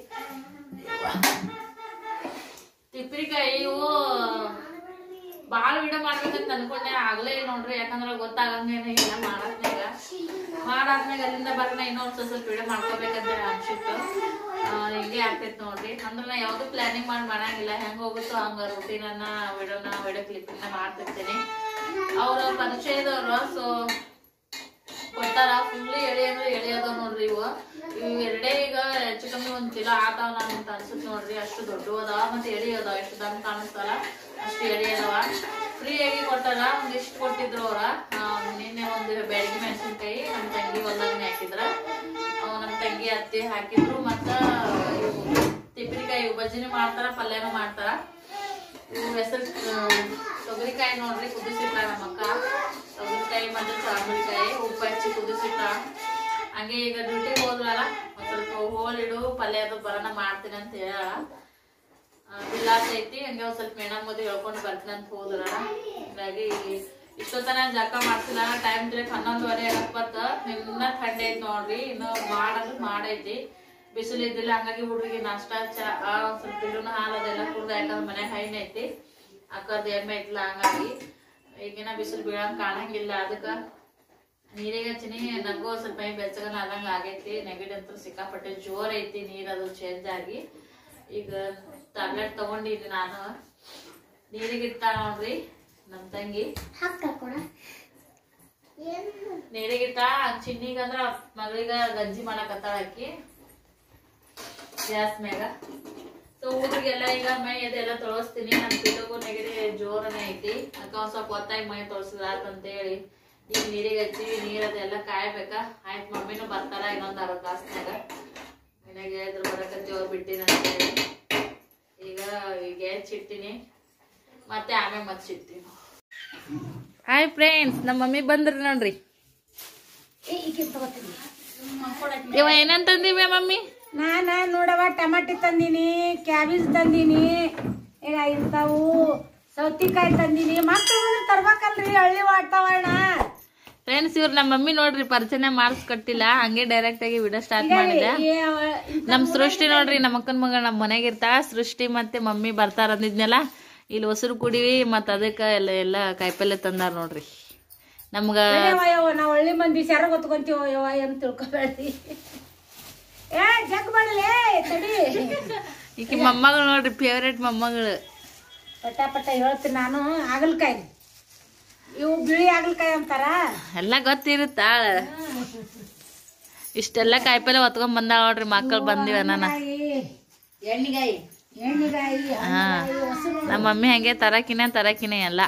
ತಿಪ್ಪರಿಕಾಯಿ ಇವು ಭಾಳ ವಿಡಿಯೋ ಮಾಡ್ಬೇಕಂತ ಅನ್ಕೊಂಡೆ ಆಗ್ಲೇ ಇಲ್ಲ ನೋಡ್ರಿ ಯಾಕಂದ್ರೆ ಗೊತ್ತಾಗಂಗೇನ ಇಲ್ಲ ಮಾಡತ್ನಾಗ ಮಾಡಾದ್ಮೇಲೆ ಅಲ್ಲಿಂದ ಬರ್ನ ಇನ್ನೊಂದ್ ಸ್ವಲ್ಪ ಸ್ವಲ್ಪ ವಿಡಿಯೋ ಮಾಡ್ಕೋಬೇಕಂತ ಅನ್ಸಿತ್ತು ಆ, ಹಿಂಗೆ ಆಗ್ತೈತಿ ನೋಡ್ರಿ ಅಂದ್ರೆ ನಾ ಯಾವ್ದು ಪ್ಲಾನಿಂಗ್ ಮಾಡಿ ಮಾಡಂಗಿಲ್ಲ ಹೆಂಗ್ ಹೋಗುತ್ತೋ ಹಂಗ ರೂಟೀನ್ ಅನ್ನ ವಿಡಿಯೋನ ವಿಡಿಯೋ ಕ್ಲಿಪ್ಪಿಂಗ್ ಮಾಡ್ತಿರ್ತೀನಿ ಅವ್ರ ಪರಿಚಯದವ್ರು ಸೊ ಕೊಟ್ಟಾರ ಫುಲ್ ಎಳಿ ಅಂದ್ರೆ ಎಳಿ ಅದಾವ ನೋಡ್ರಿ ಇವು ಇವು ಎರಡೇ ಈಗ ಹೆಚ್ಚು ಕಮ್ಮಿ ಒಂದ್ ಕಿಲೋ ಆತಾವ ನಾನು ಅಂತ ಅನ್ಸುತ್ತೆ ನೋಡ್ರಿ ಅಷ್ಟು ದೊಡ್ಡ ಅದಾವ ಮತ್ತೆ ಎಳಿ ಅದಾವ ಎಷ್ಟು ದಮ್ ಕಾಣಿಸ್ತಾರ ಅಷ್ಟು ಎಳಿ ಅದಾವ ಫ್ರೀ ಆಗಿ ಕೊಟ್ಟಾರ ಒಂದಿಷ್ಟು ಕೊಟ್ಟಿದ್ರು ಅವ್ರ ಆ, ನಿನ್ನೆ ಒಂದು ಬೆಳಗ್ಗೆ ಮೆಣಸಿನ್ಕಾಯಿ ನಮ್ಮ ತಂಗಿ ಹೊಲ್ದಾಗನೆ ಹಾಕಿದ್ರ ಅವ್ ನಮ್ಮ ತಂಗಿ ಅತ್ತಿ ಹಾಕಿದ್ರು ಮತ್ತ ಇವು ತಿಪ್ಪರಿಕಾಯಿ ಇವು ಬಜ್ಜಿನೂ ಮಾಡ್ತಾರ ಪಲ್ಯನೂ ಮಾಡ್ತಾರ ಇವು ಹೆಸರು ತೊಗರಿಕಾಯಿ ನೋಡ್ರಿ ಕುದಿಸಿಟ್ಟ ನಮ್ಮ ಅಕ್ಕ ತೊಗರಿಕಾಯಿ ಮತ್ತೆ ಚಾಮರಿಕಾಯಿ ಉಪ್ಪು ಹಚ್ಚಿ ಕುದಿಸಿಟ್ಟ ಹಂಗೆ ಈಗ ಡ್ಯೂಟಿಗೆ ಹೋದ್ರಲ್ಲ ಒಂದ್ ಸ್ವಲ್ಪ ಹೋಳಿಡು ಪಲ್ಯ ಅದು ಬರೋಣ ಮಾಡ್ತೀನಿ ಅಂತ ಹೇಳ ಬಿಲ್ಲಾಸೈತಿ ಹಂಗೆ ಒಂದ್ ಸ್ವಲ್ಪ ಮೇಣ ಮದುವೆ ಹೇಳ್ಕೊಂಡು ಬರ್ತೀನಿ ಅಂತ ಹೋದ್ರ ಹಂಗಾಗಿ ಇಷ್ಟೊತ್ತನ ಜಳಕ ಮಾಡ್ತಿಲ್ಲ ಟೈಮ್ ಬೇಕು ಹನ್ನೊಂದುವರೆ ಆಗಕ್ ಬತ್ತ ನಿನ್ನ ಥಂಡಿ ಐತಿ ನೋಡ್ರಿ ಇನ್ನು ಮಾಡಂದ್ರೆ ಮಾಡೈತಿ ಬಿಸಿಲು ಇದ್ದಿಲ್ಲ ಹಂಗಾಗಿ ಹುಡುಗಿಗೆ ನಾಷ್ಟ ಚಾ ಆ, ಒಂದ್ ಸ್ವಲ್ಪ ಇಲ್ಲೂ ಹಾಲು ಅದೆಲ್ಲ ಕುಡ್ದ ಯಾಕಂದ್ರೆ ಮನೆ ಹೈನ್ ಐತಿ ಅಕ್ಕದ ಎಮ್ಮೆ ಐತಿಲ್ಲ ಹಂಗಾಗಿ ಈಗಿನ ಬಿಸಿಲು ಬೀಳಂಗ್ ಕಾಣಂಗಿಲ್ಲ ಅದಕ್ಕ ನೀರಿಗೆ ಹಚ್ಚಿನಿ ನಂಗೂ ಒಂದ್ ಸ್ವಲ್ಪ ಮೈ ಬೆಚ್ಚಗನ ಆದಂಗ ಆಗೈತಿ ನೆಗಡಿ ಅಂತೂ ಸಿಕ್ಕಾಪಟ್ಟೆ ಜೋರ್ ಐತಿ ನೀರ್ ಅದು ಚೇಂಜ್ ಆಗಿ ಈಗ ಟ್ಯಾಬ್ಲೆಟ್ ತಗೊಂಡಿದ್ದೆ ನಾನು ನೀರಿಗೆ ಇಟ್ಟಾಳ ನೋಡ್ರಿ ನಮ್ ತಂಗಿ ಹಾಕ ಕೊಡ ನೀರಿಗಿಟ್ಟ ಚಿನ್ನಿಗಂದ್ರ ಮಗಳಿಗ ಗಂಜಿ ಮಾಡಕತ್ತಾಳ ಆಕಿ ಗ್ಯಾಸ್ ಮ್ಯಾಗ ಸೊ ಊರಿಗೆಲ್ಲ ಈಗ ಮೈ ಅದೆಲ್ಲ ತೊಳಸ್ತೀನಿ ನಮ್ ಪಿಟಗೂ ನೆಗಡಿ ಜೋರನೇ ಐತಿ ಅಕ್ಕ ಒಂದ್ ಸ್ವಲ್ಪ ಹೊತ್ತಾಗಿ ಮೈ ತೊಳಸಿದಾತ ಅಂತ ಹೇಳಿ ಈಗ ನೀರಿಗೆ ಹಚ್ಚಿವಿ ನೀರ್ ಅದೆಲ್ಲ ಕಾಯ್ಬೇಕ ಆಯ್ತ್ ಮಮ್ಮಿನೂ ಬರ್ತಾರ ಇನ್ನೊಂದ್ ಅರ್ಧ ತಾಸ್ನ್ಯಾಗ ಮನೆಗೆ ಹೇಳಿದ್ರು ಬರಕತ್ತಿ ಅವ್ರು ಬಿಟ್ಟಿನ ಅಂತ ಹೇಳಿ ಈಗ ಈಗ ಹಚ್ಚಿಟ್ಟಿನಿ ಮತ್ತೆ ಆಮೇಲೆ ಮಚ್ಚಿಡ್ತೀನಿ ಹಾಯ್ ಫ್ರೆಂಡ್ಸ್ ನಮ್ಮ ಮಮ್ಮಿ ಬಂದ್ರಿ ನೋಡ್ರಿ ಇವ ಏನಂತಂದಿವಿ ಮಮ್ಮಿ ನಾನ ನೋಡವ ಟಮಾಟಿ ತಂದಿನಿ ಕ್ಯಾಬೇಜ್ ತಂದಿನಿ ಈಗ ಇಂಥವು ಸೌತಿಕಾಯಿ ತಂದಿನಿ ಮಕ್ಕಳು ತರ್ಬೇಕಲ್ರಿ ಹಳ್ಳಿ ವಾತಾವರಣ ಫ್ರೆಂಡ್ಸ್ ಇವ್ರು ನಮ್ಮ ಮಮ್ಮಿ ನೋಡ್ರಿ ಪರಿಚಯ ಮಾಡಿಸ್ಕೊಟ್ಟಿಲ್ಲ ಹಂಗೆ ಡೈರೆಕ್ಟ್ ಆಗಿ ವಿಡಿಯೋ ಸ್ಟಾರ್ಟ್ ಮಾಡಿದೆ ನಮ್ ಸೃಷ್ಟಿ ನೋಡ್ರಿ ನಮ್ಮ ಅಕ್ಕನ ಮಗ ನಮ್ಮ ಮನೆಗೆ ಇರ್ತಾಳ ಸೃಷ್ಟಿ ಮತ್ತೆ ಮಮ್ಮಿ ಬರ್ತಾರ ಅಂದಿದ್ನಲ್ಲ ಇಲ್ಲಿ ಹೊಸರು ಕುಡಿವಿ ಮತ್ತು ಅದಕ್ಕೆ ಎಲ್ಲ ಎಲ್ಲ ಕಾಯಿಪಲ್ಲೆ ತಂದಾರ ನೋಡ್ರಿ ನಮ್ಗೆ ಯವ್ವ ಯವ್ವ ನಾವು ಹಳ್ಳಿ ಮಂದಿ ಸೆರ ಗೊತ್ಕೊಂತೀವ ಯವ್ವ ಅಂತ ತಿಳ್ಕೊಬೇಡಿ ಏ ಜಗ್ ಮಾಡಲೇ ತಡಿ ಈಕಿ ಮೊಮ್ಮಗಳು ನೋಡ್ರಿ ಫೇವ್ರೇಟ್ ಮೊಮ್ಮಗಳು ಪಟ ಪಟ ಹೇಳ್ತೀನಿ ನಾನು ಹಾಗಲ್ಕಾಯಿ ಇವು ಬಿಳಿ ಹಾಗಲ್ಕಾಯಿ ಅಂತಾರ ಎಲ್ಲ ಗೊತ್ತಿರುತ್ತಾಳ ಇಷ್ಟೆಲ್ಲ ಕಾಯಿಪಲ್ಲೆ ಹೊತ್ಕೊಂಡ್ ಬಂದಾಳ ನೋಡ್ರಿ ಮಕ್ಕಳು ಬಂದಿವ ನಾನು ಎಣ್ಣಿಗಾಯಿ ಎಣ್ಣಿಗಾಯಿ ಹಾ ನಮ್ಮ ಮಮ್ಮಿ ಹಂಗೆ ತರಕಿನೇ ತರಕಿನೇ ಎಲ್ಲ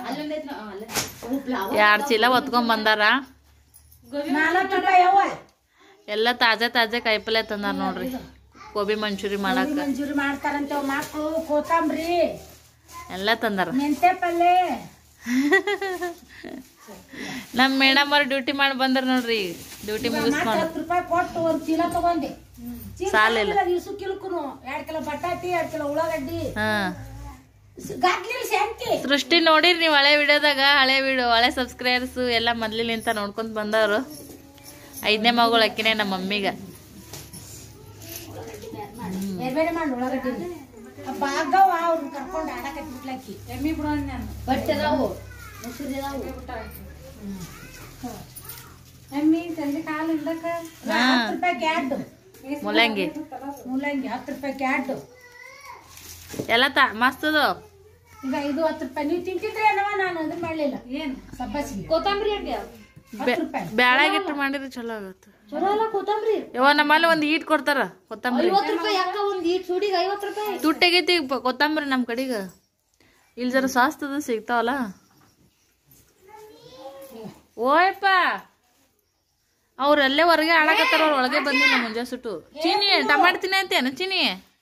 ಎರಡು ಚೀಲ ಹೊತ್ಕೊಂಡ್ ಬಂದಾರ ನಾಲ್ಕು ರೂಪಾಯಿ ಯವ್ವ ಎಲ್ಲ ತಾಜಾ ತಾಜಾ ಕಾಯಿಪಲ್ಲೆ ತಂದಾರ ನೋಡ್ರಿ ಗೋಬಿ ಮಂಚೂರಿ ಮಾಡಕ್ಕ ಮಂಜೂರಿ ಮಾಡ್ತಾರಂತೆ ಅವ್ ಮಕ್ಳು ಕೋತಂಬ್ರಿ ಎಲ್ಲ ತಂದಾರ ಮೆಂತೆ ಪಲ್ಯ ನಮ್ಮ ಮೇಡಮ್ ಅವ್ರು ಡ್ಯೂಟಿ ಮಾಡಿ ಬಂದ್ರ ನೋಡ್ರಿ ಡ್ಯೂಟಿ ಮತ್ತೆ ಮುಗಿಸ್ಕೊಂಡು ಹತ್ತು ರೂಪಾಯಿ ಕೊಟ್ಟು ಒಂದ್ ಚೀಲ ತಗೊಂಡೆ ಚೀಲ ಸಾಲಿಲ್ಲ. ಇಸು ಕಿಲ್ಕುನು ಎರಡ್ ಕಿಲೋ ಬಟಾಟಿ ಎರಡ್ ಕಿಲೋ ಉಳ್ಳಾಗಡ್ಡಿ ಹಾ ಗದ್ಲಿಲ್ ಶಾಂತಿ ಸೃಷ್ಟಿ ನೋಡಿರಿ ನೀವು ಹಳೆ ವಿಡಿಯೋದಾಗ ಹಳೆ ವಿಡಿಯೋ ಹಳೆ ಸಬ್ಸ್ಕ್ರೈಬರ್ಸ್ ಎಲ್ಲ ಮೊದ್ಲಿನಿಂತ ನೋಡ್ಕೊಂತ ಬಂದವರು ಐದನೇ ಮಗಳು ಅಕ್ಕಿನೇ ನಮ್ಮ ಮಮ್ಮಿಗೆ ಬೇರೆ ಬೇರೆ ಮಾಡಿ ಉಳ್ಳಾಗಡ್ಡಿ ಬಾಗವ ಅವ್ರನ್ನ ಕರ್ಕೊಂಡು ಆಡಕತ್ತಿ ಬಿಟ್ಲಾಕಿ ಎಮ್ಮಿ ಬಿಡೋ ನಾನು ಬಟ್ಟೆ ಅದಾವು ಮೊಸರು ಅದಾವು ಎಮ್ಮಿ ಸಂಜೆ ಕಾಲು ಇಲ್ದಕ್ಕ ಹಾ. ಹತ್ತು ರೂಪಾಯಿ ಕ್ಯಾಟ್ ಮುಲ್ಲಂಗಿ ಮೂಲಂಗಿ ಹತ್ತು ರೂಪಾಯಿ ಕ್ಯಾಟ್ ಎಲ್ಲ ತ ಮಸ್ತ್ ಅದು ಈಗ ಇದು ಹತ್ತು ರೂಪಾಯಿ ನೀವು ತಿಂತಿದ್ರೆ ಏನವ ನಾನು ಅದನ್ನ ಮಾಡ್ಲಿಲ್ಲ ಏನು ಸಬ್ಬಸಿಗೆ ಕೊತ್ತಂಬರಿ ಅಡ್ಗೆ ಹತ್ತು ರೂಪಾಯಿ ಬ್ಯಾಳಾಗಿಟ್ಟು ಮಾಡಿದ್ರೆ ಚಲೋ ಆಗುತ್ತೆ ಚಲೋ ಅಲ್ಲ ಕೊತ್ತಂಬರಿ ಯವ್ವ ನಮ್ಮಲ್ಲಿ ಒಂದು ಈಟ್ ಕೊಡ್ತಾರ ಕೊತ್ತಂಬರಿ ಐವತ್ತು ರೂಪಾಯಿ ಯಾಕ ಒಂದ್ ಈಟ್ ಸುಡಿಗೆ ಐವತ್ತು ರೂಪಾಯಿ ತುಟ್ಟಾಗೈತಿ ಪ- ಕೊತ್ತಂಬರಿ ನಮ್ಮ ಕಡೆಗೆ ಇಲ್ಲಿ ಜರ ಸಾಸ್ತದ ಸಿಗ್ತಾವಲ್ಲ ಓಯಪ್ಪ ಅವ್ರು ಅಲ್ಲೇ ಹೊರಗೆ ಆಡಕತ್ತಾರ ಅವ್ರ ಒಳಗೆ ಬಂದಿಲ್ಲ ಮುಂಜಾ ಸುಟ್ಟು ಚೀನಿ ಟಮಾಟ ತಿನ್ನಂತೇನು ಚೀನಿ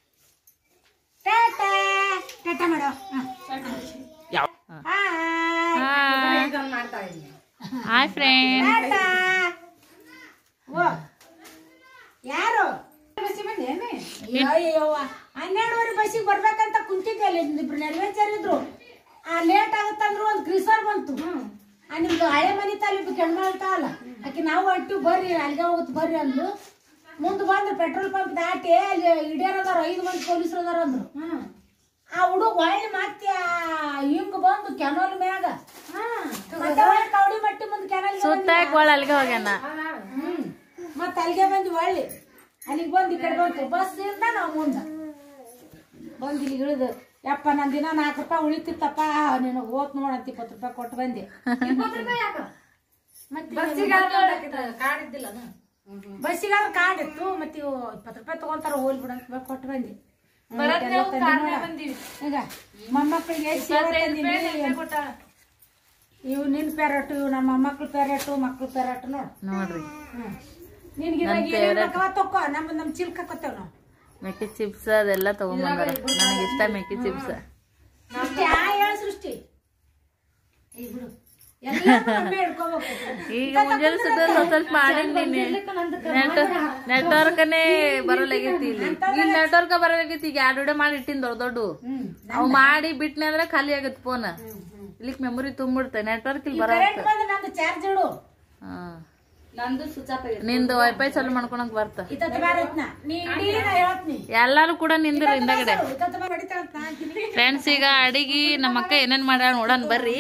ಟಾಟಾ ಟಾಟಾ ಮಾಡೋ ಯಾವ ಹಾಯ್ ಹಾಯ್ ಫ್ರೆಂಡ್ ಟಾಟಾ ಓ ಯಾರು ಬಸ್ಸಿಗೆ ಬಂದೇನೆ ಅಯ್ಯವ್ವ ಹನ್ನೆರಡುವರೆ ಬಸ್ಸಿಗೆ ಬರ್ಬೇಕಂತ ಕುಂತಿದ್ದೆ ಅಲ್ಲಿ ಇಬ್ರು ನೆರವೇರ್ಚಾರ ಇದ್ರು ಆ ಲೇಟ್ ಆಗುತ್ತಂದ್ರು ಒಂದು ಕ್ರಿಸರ್ ಬಂತು ಆ ನಿಮ್ದು ಹಳೆ ಮನೆ ತಾಲೂಕು ಕೆಣ್ಮಾಳ್ತಾವಲ್ಲ ಆಕೆ ನಾವು ಹೊಂಟು ಬರ್ರಿ ಅಲ್ಲಿಗೆ ಹೋಗುತ್ತೆ ಬರ್ರಿ ಅಂದ್ಲು ಮುಂದೆ ಬಂದ್ರು ಪೆಟ್ರೋಲ್ ಪಂಪ್ ದಾಟಿ ಅಲ್ಲಿ ಹಿಡಿಯೋರದಾರ ಐದು ಮಂದಿ ಪೊಲೀಸರು ಅದಾರ ಅಂದ್ರು ಆ ಹುಡುಗ ಒಳ್ಳೆ ಮತ್ತೆ ಹಿಂಗ್ ಬಂದು ಕೆನೋಲ್ ಮ್ಯಾಗ ಮತ್ತೆ ಒಳ್ಳೆ ಕವಡಿ ಮಟ್ಟಿ ಮುಂದೆ ಕೆನಲ್ ಸುತ್ತಾಕ್ ಒಳ ಅಲ್ಲಿಗೆ ಹೋಗ್ಯಾನ ಹ್ಮ್ ಮತ್ತ ಅಲ್ಲಿಗೆ ಬಂದ್ವಿ ಒಳ್ಳೆ ಅಲ್ಲಿಗೆ ಬಂದು ಈ ಕಡೆ ಬಂತು ಬಸ್ ಇಂದ ನಾವು ಮುಂದ ಬಂದು ಇಲ್ಲಿ ಇಳಿದು ಯಪ್ಪ ನನ್ ದಿನ ನಾಲ್ಕು ರೂಪಾಯಿ ಉಳಿತಿತ್ತಪ್ಪ ನೀನು ಓತ್ ನೋಡಂತ ಇಪ್ಪತ್ತು ರೂಪಾಯಿ ಕೊಟ್ಟು ಬಂದೆ ಬಸ್ಸಿಗೆ ಅದು ಕಾರ್ಡ್ ಇತ್ತು ಮತ್ತೆ ಇವು ಇಪ್ಪತ್ತು ರೂಪಾಯಿ ತಗೊಂತಾರ ಹೋಲ್ ಬಿಡಂತ ಕೊಟ್ಟು ಬಂದೆ ಎಲ್ಲ ತಂದಿ ನೋಡ. ಈಗ ಮೊಮ್ಮಕ್ಕಳಿಗೆ ಸೇವೆ ತಂದೀನಿ. ಇವು ನಿನ್ ಪೇರಟ್ಟು ಇವು ನಮ್ಮ ಮೊಮ್ಮಕ್ಳ ಪೇರಟ್ಟು ಮಕ್ಳ ಪೇರಟ್ಟು ನೋಡು ನೋಡ್ರಿ ನಿನ್ಗೆ ಇವಾಗ ಏನೇನ್ ಬೇಕವ ತಕೋ ನಮ್ ನಮ್ ಚಿಲ್ಕ ಹಾಕೋತೇವ್ ನಾವು ಮೆಕ್ಕಿ ಚಿಪ್ಸ್ ಅದೆಲ್ಲ ತಗೊಂಬಂದಾರ ನನಗೆ ಇಷ್ಟ ಮೆಕ್ಕಿ ಚಿಪ್ಸ್ ಸೃಷ್ಟಿ ಆ ಹೇಳ ಸೃಷ್ಟಿ ಏ ಬಿಡು ಎಲ್ಲಾರ್ನೂ ಒಮ್ಮೆ ಹಿಡ್ಕೋಬೇಕು. ಈಗ ಮುಂಜಾನೆ ಸುತ್ತ ಸ್ವಲ್ಪ ಮಾಡಿದ್ದೀನಿ ನೆಟ್ ನೆಟ್ವರ್ಕ್ನೇ ಬರಲಾಗೈತಿ ಇಲ್ಲಿ ಇಲ್ಲಿ ನೆಟ್ವರ್ಕ್ ಬರಲಾಗೈತಿ ಈಗ ಎರಡು ವಿಡಿಯೋ ಮಾಡಿ ಇಟ್ಟಿನ ದೊಡ್ಡ ದೊಡ್ಡ ಹ್ಮ್ ಅವು ಮಾಡಿ ಬಿಟ್ನೆ ಅಂದ್ರೆ ಖಾಲಿ ಆಗತ್ತೆ ಫೋನ್ ಇಲ್ಲಿಕ್ ಮೆಮೊರಿ ತುಂಬಿಡ್ತೆ ನೆಟ್ವರ್ಕ್ ಇಲ್ಲಿ ಬರ ಕರೆಂಟ್ ಬಂದ್ರೆ ನಂದು ಚಾರ್ಜ್ ಇಡು ಹಾ ನಂದು ಸ್ವಿಚ್ ಆಫ್ ಆಗಿತ್ತು ನಿಂದು ವೈಫೈ ಚಾಲು ಮಾಡ್ಕೊಳಕ್ ಬರ್ತ ಇತ್ತ ಬಾರತ್ನ ನೀ ಇಡೀ ನಾ ಹೇಳ್ತೀನಿ ಎಲ್ಲಾರು ಕೂಡ ನಿಂದ್ರ ಹಿಂದಗಡೆ ಇತ್ತ ಬಾ ಹೊಡಿತಾಳಂತ ನಾ ಅಂತೀನಿ. ಫ್ರೆಂಡ್ಸ್ ಈಗ ಅಡಿಗೆ ನಮ್ಮ ಅಕ್ಕ ಏನೇನ್ ಮಾಡ್ಯಾಳ ನೋಡೋಣ ಬರ್ರಿ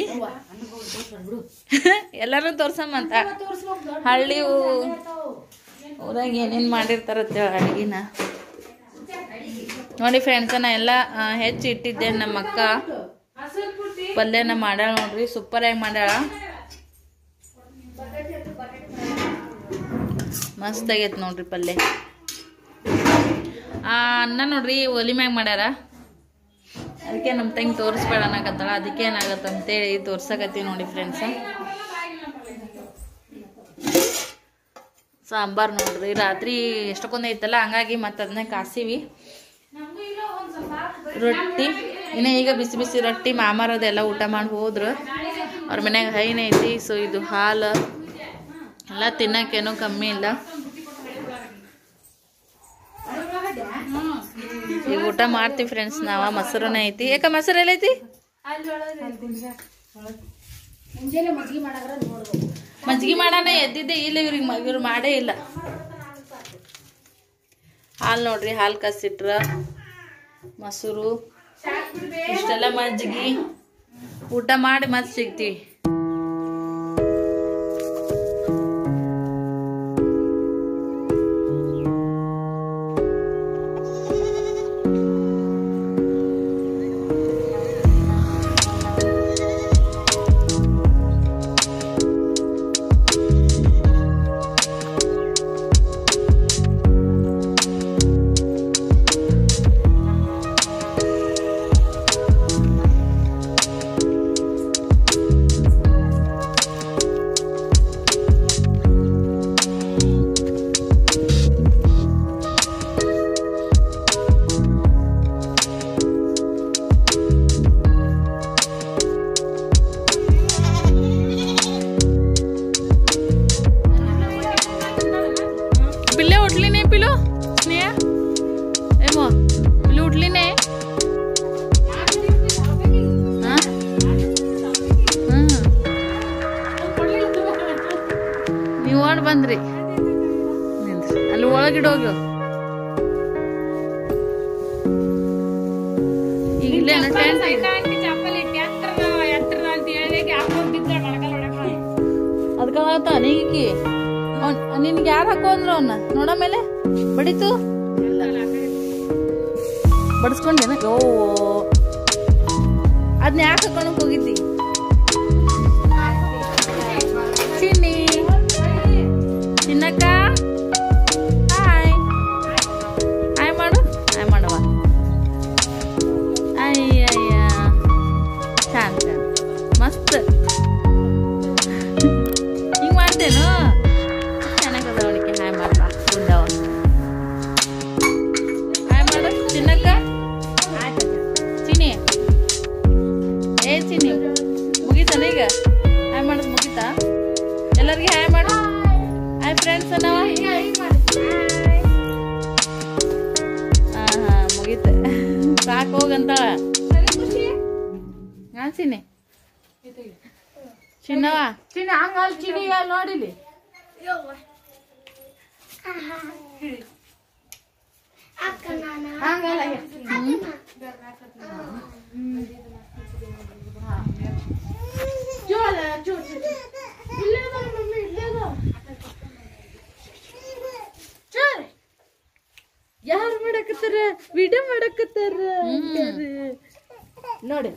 ಎಲ್ಲಾರು ತೋರ್ಸಮ್ಮಂತ ತೋರ್ಸ್ಬೇಕು ದೊಡ್ಡ ಹಳ್ಳಿ ಇರ್ತಾವು. ಊರಾಗ ಏನೇನ್ ಮಾಡಿರ್ತಾರಂತ ಅಡಿಗೆನ ನೋಡಿ ಫ್ರೆಂಡ್ಸ್ ನಾ ಎಲ್ಲ ಆ, ಹೆಚ್ಚು ಇಟ್ಟಿದ್ದೆ ನಮ್ಮ ಅಕ್ಕ ಪಲ್ಯನ ಮಾಡ್ಯಾಳ ನೋಡ್ರಿ ಸೂಪರ್ ಆಗಿ ಮಾಡ್ಯಾಳ ಮಸ್ತ್ ಆಗೈತೆ ನೋಡ್ರಿ ಪಲ್ಯ ಆ ಅನ್ನ ನೋಡ್ರಿ ಒಲಿ ಮ್ಯಾಗ ಮಾಡ್ಯಾರ ಅದಕ್ಕೆ ನಮ್ಮ ತಂಗಿ ತೋರಿಸ್ಬೇಡ ಅನ್ನಕತ್ತಾಳ ಅದಕ್ಕೆ ಏನಾಗತ್ತ ಅಂತೇಳಿ ತೋರ್ಸಕತ್ತೀವಿ ನೋಡಿ ಫ್ರೆಂಡ್ಸ ಸಾಂಬಾರ್ ನೋಡ್ರಿ ರಾತ್ರಿ ಎಷ್ಟಕ್ಕೊಂದು ಐತಲ್ಲ ಹಂಗಾಗಿ ಮತ್ತೆ ಅದನ್ನೇ ಕಾಸಿವಿ ರೊಟ್ಟಿ ಇನ್ನು ಈಗ ಬಿಸಿ ಬಿಸಿ ರೊಟ್ಟಿ ಮಾಮಾರದೆಲ್ಲ ಊಟ ಮಾಡಿ ಹೋದ್ರು ಅವ್ರ ಮನ್ಯಾಗ ಹೈನ್ ಐತಿ ಸೊ ಇದು ಹಾಲು ಎಲ್ಲ ತಿನ್ನಕ್ಕೇನೂ ಕಮ್ಮಿ ಇಲ್ಲ ಈಗ ಊಟ ಮಾಡ್ತೀವಿ ಫ್ರೆಂಡ್ಸ್ ನಾವ ಮೊಸರನ್ನ ಐತಿ ಯಾಕ ಮೊಸರು ಎಲ್ಲೈತಿ ಮುಂಜಾನೆ ಮಜ್ಜಿಗೆ ಮಾಡಾಗ್ರ ನೋಡ್ಬೇಕು ಮಜ್ಜಿಗೆ ಮಾಡೋಣ ಎದ್ದಿದ್ದೆ ಇಲ್ಲ ಇವ್ರಿಗೆ ಮ- ಇವ್ರು ಮಾಡೇ ಇಲ್ಲ ಹಾಲು ನೋಡ್ರಿ ಹಾಲು ಕಸಿಟ್ರ ಮೊಸರು ಇಷ್ಟೆಲ್ಲ ಮಜ್ಜಿಗೆ ಊಟ ಮಾಡಿ ಮತ್ತೆ ಸಿಗ್ತೀವಿ पिल्ले उठली नाही पिलो स्नेहा ए मग पिल्लू उठली नाही हा? ಹ್ಮ್. ನೀವು ಓಡ್ ಬಂದ್ರಿ ನಿಂದ್ರಿ. ಅಲ್ಲಿ ಒಳಗಿಡೋಗ್ಯೋ ಈಗ ಇಲ್ಲೇ ಟೆಂಟ್ ಅದಕ್ಕಾಗತ್ತ ನೀಗಿ ನಿನ್ಗೆ ಯಾರು ಹಾಕೋಂದ್ರು ಅವನ್ನ ನೋಡ ಮೇಲೆ ಬಡಿತು ಬಡಿಸ್ಕೊಂಡೇನ ಯೋ ಅದನ್ನ ಯಾಕೆ ಹಾಕೊಳಕ್ ಹೋಗಿದ್ದಿ ಚಿನ್ನಿ ಚಿನ್ನಕ್ಕ ಹಾಯ್ ಹಾಯ್ ಮಾಡು ಹಾಯ್ ಮಾಡವ ಅಯ್ಯಯ್ಯ ಛಾನ್ ಛಾನ್ ಮಸ್ತ್ ಹಿಂಗ್ ಮಾಡ್ತೇನು ಚೆನ್ನಾಗದ ಅವಳಿಗೆ ಹಾಯ್ ಮಾಡ್ಬಾ ಗುಂಡವ ಹಾಯ್ ಮಾಡು ಚಿನ್ನಕ್ಕ ಚಿನಿ ಏ ಚಿನಿ ಮುಗೀತಾನ ಈಗ ಹಾಯ್ ಮಾಡೋದು ಮುಗೀತಾ ಎಲ್ಲರಿಗೆ ಹಾಯ್ ಮಾಡು ಹಾಯ್ ಫ್ರೆಂಡ್ಸ್ ಅನ್ನವ ಹಾ ಹಾ ಮುಗೀತ ಸಾಕು ಹೋಗಂತಾಳ ಹಾ ಚಿನಿ ಚಿನ್ನವ ಚಿನ್ನ ಹಂಗ ಅಲ್ಲಿ ಚಿನಿ ನೋಡಿಲಿ ಹಂಗಲ್ಲ ಜೋಳ ಜೋಳ ಇಲ್ಲೇ ಅದ ಮಮ್ಮಿ ಇಲ್ಲೇ ಅದ ಜೋಳ ಯಾರು ಮಾಡಕತ್ತಾರ ವಿಡಿಯೋ ಮಾಡಕತ್ತಾರ ನೋಡಿ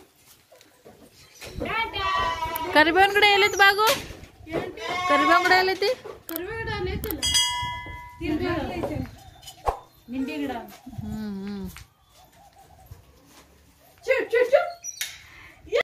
ಕರಿಬೇವನ್ ಗಿಡ ಎಲ್ಲೈತಿ ಬಾಗು ಕರಿಬೇವನ್ ಗಿಡ ಎಲ್ಲೈತಿ ನಿಂಬೆ ಗಿಡ ಹ್ಮ್ ಹ್ಮ್